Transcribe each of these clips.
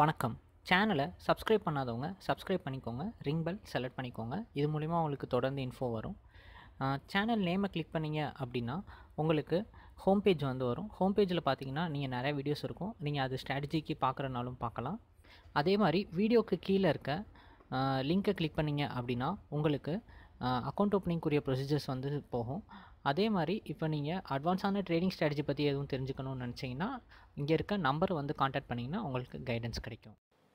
வணக்கம் சேனலை சப்ஸ்கிரைப் பண்ணாதவங்க சப்ஸ்கிரைப் பண்ணிக்கோங்க ரிங் பெல் செலக்ட் பண்ணிக்கோங்க இது மூலிமா உங்களுக்கு தொடர்ந்து இன்ஃபோ வரும் சேனல் நேமை கிளிக் பண்ணீங்க அப்படின்னா உங்களுக்கு ஹோம் பேஜ் வந்து வரும் ஹோம் பேஜில் பார்த்தீங்கன்னா நீங்கள் நிறைய வீடியோஸ் இருக்கும் நீங்கள் அது ஸ்ட்ராட்டஜிக்கு பார்க்குறனாலும் பார்க்கலாம் அதே மாதிரி வீடியோக்கு கீழே இருக்க லிங்க்கை கிளிக் பண்ணீங்க அப்படின்னா உங்களுக்கு அக்கௌண்ட் ஓப்பனிங்குரிய ப்ரொசீஜர்ஸ் வந்து போகும் அதே மாதிரி இப்போ நீங்கள் அட்வான்ஸான ட்ரேடிங் ஸ்ட்ராட்டஜி பற்றி எதுவும் தெரிஞ்சுக்கணும்னு நினச்சிங்கன்னா இங்கே இருக்க நம்பர் வந்து காண்டாக்ட் பண்ணிங்கன்னா உங்களுக்கு கைடன்ஸ் கிடைக்கும்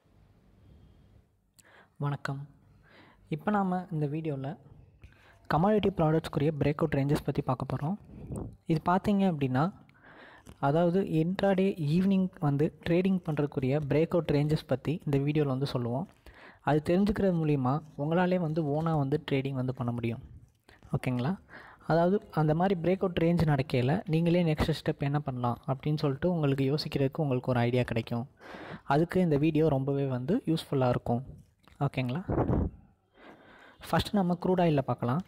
வணக்கம் இப்போ நாம் இந்த வீடியோவில் கமாடிட்டி ப்ராடக்ட்ஸ்க்குரிய பிரேக் அவுட் ரேஞ்சஸ் பற்றி பார்க்க போகிறோம் இது பார்த்தீங்க அப்படின்னா அதாவது இன்ட்ராடே ஈவினிங் வந்து ட்ரேடிங் பண்ணுறதுக்குரிய பிரேக் அவுட் ரேஞ்சஸ் பற்றி இந்த வீடியோவில் வந்து சொல்லுவோம் அது தெரிஞ்சுக்கிறது மூலிமா உங்களாலே வந்து ஓனாக வந்து ட்ரேடிங் வந்து பண்ண முடியும் ஓகேங்களா அதாவது அந்த மாதிரி பிரேக் அவுட் ரேஞ்ச் நடக்கையில் நீங்களே நெக்ஸ்ட் ஸ்டெப் என்ன பண்ணலாம் அப்படின்னு சொல்லிட்டு உங்களுக்கு யோசிக்கிறதுக்கு உங்களுக்கு ஒரு ஐடியா கிடைக்கும் அதுக்கு இந்த வீடியோ ரொம்பவே வந்து யூஸ்ஃபுல்லாக இருக்கும் ஓகேங்களா ஃபஸ்ட்டு நம்ம க்ரூட் ஆயிலில் பார்க்கலாம்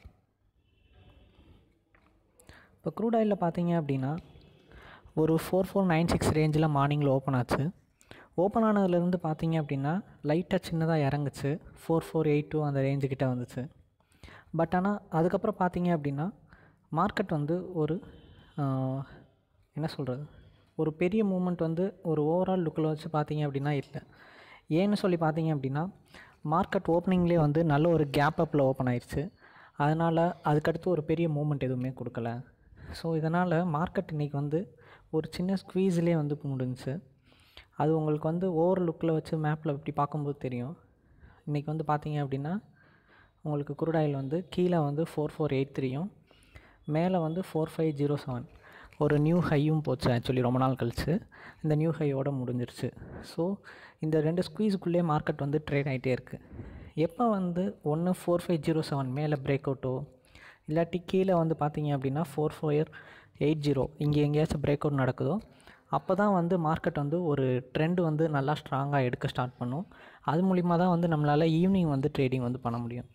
இப்போ க்ரூட் ஆயிலில் பார்த்தீங்க அப்படின்னா ஒரு ஃபோர் ஃபோர் நைன் சிக்ஸ் ரேஞ்சில் மார்னிங்கில் ஓப்பன் ஆச்சு ஓப்பன் ஆனதுலேருந்து பார்த்தீங்க அப்படின்னா லைட்டாக சின்னதாக இறங்குச்சு ஃபோர் ஃபோர் எயிட் டூ அந்த ரேஞ்சுக்கிட்ட வந்துச்சு பட் ஆனால் அதுக்கப்புறம் பார்த்தீங்க அப்படின்னா மார்க்கெட் வந்து ஒரு என்ன சொல்கிறது ஒரு பெரிய மூமெண்ட் வந்து ஒரு ஓவரால் லுக்கில் வச்சு பார்த்தீங்க அப்படின்னா இல்லை ஏன்னு சொல்லி பார்த்தீங்க அப்படின்னா மார்க்கெட் ஓப்பனிங்லேயே வந்து நல்ல ஒரு கேப் அப்பில் ஓப்பன் ஆயிடுச்சு அதனால் அதுக்கடுத்து ஒரு பெரிய மூமெண்ட் எதுவுமே கொடுக்கல ஸோ இதனால் மார்க்கெட் இன்றைக்கி வந்து ஒரு சின்ன ஸ்க்வீஸ்லேயே வந்து முடிஞ்சுச்சு அது உங்களுக்கு வந்து ஓவர் லுக்கில் வச்சு மேப்பில் இப்படி பார்க்கும்போது தெரியும் இன்றைக்கி வந்து பார்த்தீங்க அப்படின்னா உங்களுக்கு குருடாயில் வந்து கீழே வந்து ஃபோர் ஃபோர் எயிட் த்ரீயும் மேலே வந்து ஃபோர் ஃபைவ் ஜீரோ செவன் ஒரு நியூ ஹையும் போச்சு ஆக்சுவலி ரொம்ப நாள் கழிச்சு இந்த நியூ ஹையோடு முடிஞ்சிருச்சு ஸோ இந்த ரெண்டு ஸ்குவீஸுக்குள்ளே மார்க்கெட் வந்து ட்ரேட் ஆகிட்டே இருக்குது எப்போ வந்து ஒன்று ஃபோர் ஃபைவ் ஜீரோ செவன் மேலே பிரேக் அவுட்டோ இல்லாட்டி கீழே வந்து பார்த்தீங்க அப்படின்னா ஃபோர் ஃபோர் எயிட் ஜீரோ இங்கே எங்கேயாச்சும் பிரேக் அவுட் நடக்குதோ அப்போ தான் வந்து மார்க்கெட் வந்து ஒரு ட்ரெண்ட் வந்து நல்லா ஸ்ட்ராங்காக எடுக்க ஸ்டார்ட் பண்ணும் அது மூலிமா தான் வந்து நம்மளால் ஈவினிங் வந்து ட்ரேடிங் வந்து பண்ண முடியும்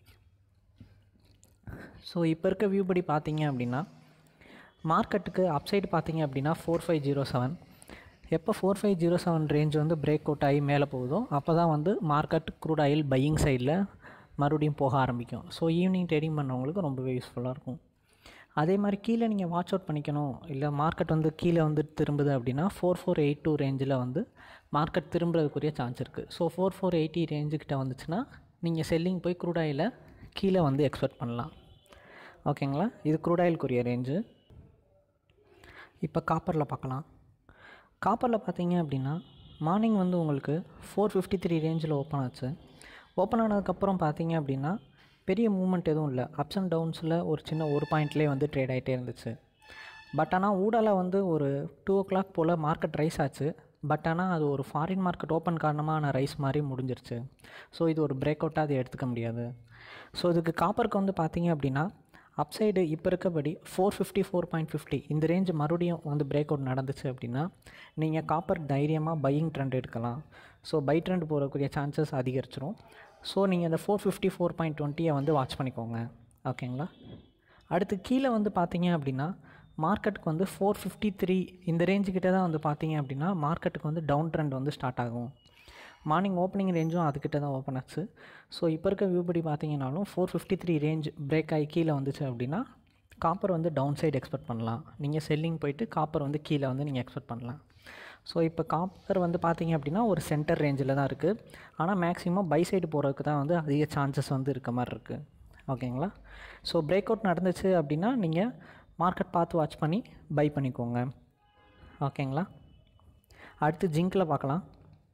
ஸோ இப்போ இருக்க வியூ படி பார்த்தீங்க அப்படின்னா மார்க்கெட்டுக்கு அப்சைடு பார்த்தீங்க அப்படின்னா ஃபோர் ஃபைவ் ஜீரோ செவன் எப்போ four five zero seven range வந்து பிரேக் அவுட் ஆகி மேலே போகுதோ அப்போ தான் வந்து மார்க்கெட் க்ரூட் ஆயில் பையிங் சைடில் மறுபடியும் போக ஆரம்பிக்கும் ஸோ ஈவினிங் ட்ரேடிங் பண்ணவங்களுக்கு ரொம்பவே யூஸ்ஃபுல்லாக இருக்கும் அதே மாதிரி கீழே நீங்கள் வாட்ச் அவுட் பண்ணிக்கணும் இல்லை மார்க்கெட் வந்து கீழே வந்து திரும்புது அப்படின்னா ஃபோர் ஃபோர் எயிட் டூ ரேஞ்சில் வந்து மார்க்கெட் திரும்புறதுக்குரிய சான்ஸ் இருக்குது ஸோ ஃபோர் ஃபோர் எயிட்டி ரேஞ்சுக்கிட்ட வந்துச்சுன்னா நீங்கள் செல்லிங் போய் க்ரூட் ஆயிலை கீழே வந்து எக்ஸ்பெக்ட் பண்ணலாம் ஓகேங்களா இது க்ரூட் ஆயிலுக்குரிய ரேஞ்சு இப்போ காப்பரில் பார்க்கலாம் காப்பரில் பார்த்தீங்க அப்படின்னா மார்னிங் வந்து உங்களுக்கு ஃபோர் ஃபிஃப்டி த்ரீ ரேஞ்சில் ஓப்பன் ஆச்சு ஓப்பன் ஆனதுக்கப்புறம் பார்த்தீங்க அப்படின்னா பெரிய மூமெண்ட் எதுவும் இல்லை அப்ஸ் அண்ட் டவுன்ஸில் ஒரு சின்ன ஒரு பாயிண்ட்லேயே வந்து ட்ரேட் ஆகிட்டே இருந்துச்சு பட் ஆனால் ஊடால வந்து ஒரு டூ ஓ கிளாக் போல் மார்க்கெட் ரைஸ் ஆச்சு பட் ஆனால் அது ஒரு ஃபாரின் மார்க்கெட் ஓப்பன் காரணமான ரைஸ் மாதிரி முடிஞ்சிருச்சு ஸோ இது ஒரு பிரேக் அவுட்டாக அது எடுத்துக்க முடியாது ஸோ இதுக்கு காப்பருக்கு வந்து பார்த்தீங்க அப்படின்னா அப்சைடு இப்போ இருக்கபடி four fifty four point fifty இந்த ரேஞ்சு மறுபடியும் வந்து பிரேக் அவுட் நடந்துச்சு அப்படின்னா நீங்கள் காப்பர் தைரியமாக பையிங் ட்ரெண்ட் எடுக்கலாம் ஸோ பை ட்ரெண்ட் போகக்கூடிய சான்சஸ் அதிகரிச்சிரும் ஸோ நீங்கள் அந்த ஃபோர் ஃபிஃப்டி ஃபோர் பாயிண்ட் டுவெண்ட்டியை வந்து வாட்ச் பண்ணிக்கோங்க ஓகேங்களா அடுத்து கீழே வந்து பார்த்தீங்க அப்படின்னா மார்க்கெட்டுக்கு வந்து ஃபோர் ஃபிஃப்டி த்ரீ இந்த ரேஞ்சுக்கிட்ட தான் வந்து பார்த்தீங்க அப்படின்னா மார்க்கெட்டுக்கு வந்து டவுன் ட்ரெண்ட் வந்து ஸ்டார்ட் ஆகும் மார்னிங் ஓப்பனிங் ரேஞ்சும் அதுக்கிட்ட தான் ஓப்பன் ஆச்சு ஸோ இப்போ இருக்க வியூ படி பார்த்தீங்கன்னாலும் four fifty three range break ஆகி கீழே வந்துச்சு அப்படின்னா காப்பர் வந்து டவுன் சைடு எக்ஸ்பெக்ட் பண்ணலாம் நீங்கள் செல்லிங் போயிட்டு காப்பர் வந்து கீழே வந்து நீங்கள் எக்ஸ்பெக்ட் பண்ணலாம் ஸோ இப்போ காப்பர் வந்து பார்த்தீங்க அப்படின்னா ஒரு சென்டர் ரேஞ்சில் தான் இருக்குது ஆனால் மேக்ஸிமம் பை சைடு போகிறதுக்கு தான் வந்து அதிக சான்சஸ் வந்து இருக்க மாதிரி இருக்குது ஓகேங்களா ஸோ பிரேக் அவுட் நடந்துச்சு அப்படின்னா நீங்கள் மார்க்கெட் பார்த்து வாட்ச் பண்ணி பை பண்ணிக்கோங்க ஓகேங்களா அடுத்து ஜிங்கில் பார்க்கலாம்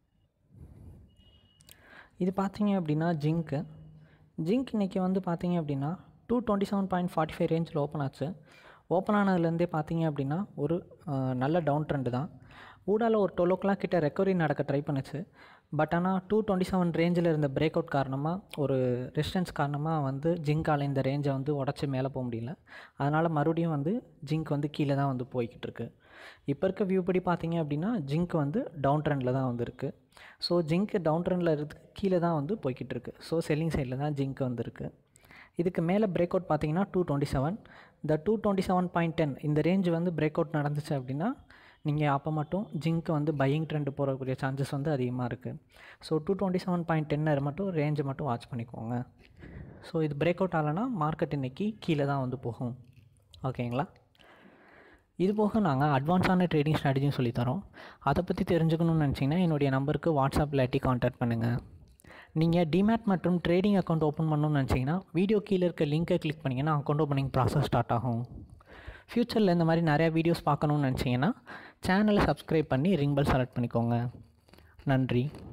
இது பார்த்தீங்க அப்படின்னா ஜிங்க்கு ஜிங்க் இன்றைக்கி வந்து பார்த்தீங்க அப்படின்னா two twenty seven point forty five ரேஞ்சில் ஓப்பன் ஆச்சு ஓப்பன் ஆனதுலேருந்தே பார்த்தீங்க அப்படின்னா ஒரு நல்ல டவுன் ட்ரெண்டு தான் ஊடால ஒரு டுவெல் ஓ கிளாக் கிட்ட ரெக்கவரி நடக்க ட்ரை பண்ணுச்சு பட் ஆனால் டூ டுவெண்ட்டி செவன் ரேஞ்சில் இருந்த பிரேக் அவுட் காரணமாக ஒரு ரெசிஸ்டன்ஸ் காரணமாக வந்து ஜிங்கால் இந்த ரேஞ்சை வந்து உடச்சி மேலே போக முடியல அதனால் மறுபடியும் வந்து ஜிங்க் வந்து கீழே தான் வந்து போய்கிட்டு இருக்கு இப்போ இருக்க வியூ படி பார்த்தீங்க அப்படின்னா ஜிங்க் வந்து டவுன் ட்ரெண்டில் தான் வந்து இருக்குது ஸோ ஜிங்க் டவுன் ட்ரெண்டில் இருந்து கீழே தான் வந்து போய்கிட்டு இருக்கு ஸோ செல்லிங் சைடில் தான் ஜிங்க் வந்துருக்கு இதுக்கு மேலே பிரேக் அவுட் பார்த்தீங்கன்னா டூ டுவெண்ட்டி செவன் இந்த two twenty seven point ten இந்த ரேஞ்ச் வந்து பிரேக் அவுட் நடந்துச்சு அப்படின்னா நீங்கள் அப்போ மட்டும் ஜிங்க் வந்து பையிங் ட்ரெண்டு போகக்கூடிய சான்சஸ் வந்து அதிகமாக இருக்குது so two twenty seven point டென்னர் மட்டும் ரேஞ்சை மட்டும் வாட்ச் பண்ணிக்கோங்க ஸோ இது பிரேக் அவுட் ஆகலைன்னா மார்க்கெட் இன்றைக்கி கீழே தான் வந்து போகும் ஓகேங்களா இது போக நாங்கள் அட்வான்ஸான ட்ரேடிங் ஸ்ட்ராட்டஜியும் சொல்லித்தரோம் அதை பற்றி தெரிஞ்சுக்கணும்னு நினச்சிங்கன்னா என்னுடைய நம்பருக்கு வாட்ஸ்அப் இல்லாட்டி காண்டாக்ட் பண்ணுங்கள் நீங்கள் டிமேட் மற்றும் ட்ரேடிங் அக்கௌண்ட் ஓப்பன் பண்ணணும்னு நினச்சிங்கன்னா வீடியோ கீழே இருக்க லிங்கை கிளிக் பண்ணிங்கன்னா அக்கௌண்ட் ஓப்பனிங் ப்ராசஸ் ஸ்டார்ட் ஆகும் ஃப்யூச்சரில் இந்த மாதிரி நிறையா வீடியோஸ் பார்க்கணுன்னு நினச்சிங்கன்னா சேனலை சப்ஸ்கிரைப் பண்ணி ரிங் பெல் செலக்ட் பண்ணிக்கோங்க நன்றி